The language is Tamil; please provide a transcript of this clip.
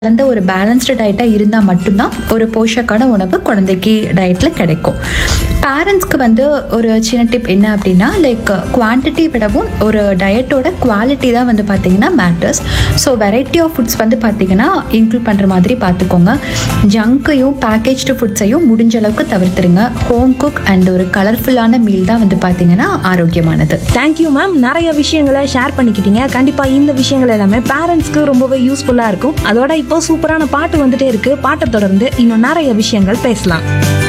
கலந்த ஒரு பேலன்ஸ்டு டயட்டாக இருந்தால் மட்டும்தான் ஒரு போஷக்கான உணவு குழந்தைக்கு டயட்டில் கிடைக்கும் பேரண்ட்ஸ்க்கு வந்து ஒரு சின்ன டிப் என்ன அப்படின்னா லைக் குவான்டிட்டி விடவும் ஒரு டயட்டோட குவாலிட்டி தான் வந்து பார்த்தீங்கன்னா matters so variety of foods வந்து பார்த்தீங்கன்னா இன்க்ளூட் பண்ணுற மாதிரி பார்த்துக்கோங்க ஜங்க்கையும் பேக்கேஜ்டு ஃபுட்ஸையும் முடிஞ்ச அளவுக்கு தவிர்த்துருங்க ஹோம் குக் அண்ட் ஒரு கலர்ஃபுல்லான மீல் தான் வந்து பார்த்தீங்கன்னா ஆரோக்கியமானது தேங்க்யூ மேம் நிறைய விஷயங்களை ஷேர் பண்ணிக்கிட்டீங்க கண்டிப்பா இந்த விஷயங்கள் எல்லாமே பேரண்ட்ஸ்க்கு ரொம்பவே யூஸ்ஃபுல்லா இருக்கும் அதோட இப்போ சூப்பரான பாட்டு வந்துட்டே இருக்கு பாட்டை தொடர்ந்து இன்னும் நிறைய விஷயங்கள் பேசலாம்